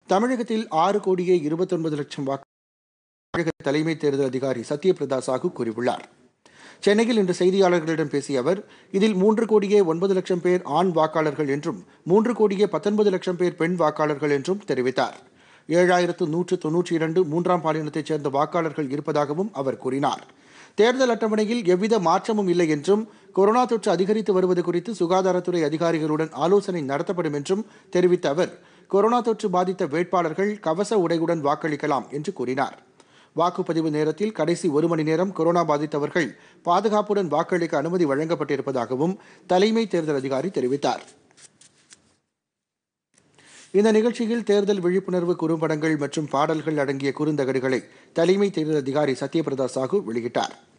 தமிழகத்தில் ஆறு கோடியே இருபத்தொன்பது லட்சம் வாக்கு தமிழக தலைமை தேர்தல் அதிகாரி சத்யபிரதா சாஹூ கூறியுள்ளார் சென்னையில் இன்று செய்தியாளர்களிடம் பேசிய அவர் இதில் மூன்று கோடியே ஒன்பது லட்சம் பேர் ஆண் வாக்காளர்கள் என்றும் மூன்று கோடியே பத்தொன்பது லட்சம் பேர் பெண் வாக்காளர்கள் என்றும் தெரிவித்தார் ஏழாயிரத்து நூற்று தொன்னூற்றி இரண்டு மூன்றாம் பாலினத்தைச் சேர்ந்த வாக்காளர்கள் இருப்பதாகவும் அவர் கூறினார் தேர்தல் அட்டவணையில் எவ்வித மாற்றமும் இல்லை என்றும் கொரோனா தொற்று அதிகரித்து வருவது குறித்து சுகாதாரத்துறை அதிகாரிகளுடன் ஆலோசனை நடத்தப்படும் என்றும் தெரிவித்த அவர் கொரோனா தொற்று பாதித்த வேட்பாளர்கள் கவச உடையுடன் வாக்களிக்கலாம் என்று கூறினார் வாக்குப்பதிவு நேரத்தில் கடைசி ஒரு மணி நேரம் கொரோனா பாதித்தவர்கள் பாதுகாப்புடன் வாக்களிக்க அனுமதி வழங்கப்பட்டிருப்பதாகவும் தலைமை தேர்தல் அதிகாரி தெரிவித்தார் இந்த நிகழ்ச்சியில் தேர்தல் விழிப்புணர்வு குறும்படங்கள் மற்றும் பாடல்கள் அடங்கிய குறுந்தகடுகளை தலைமை தேர்தல் அதிகாரி சத்யபிரதா சாஹூ வெளியிட்டார்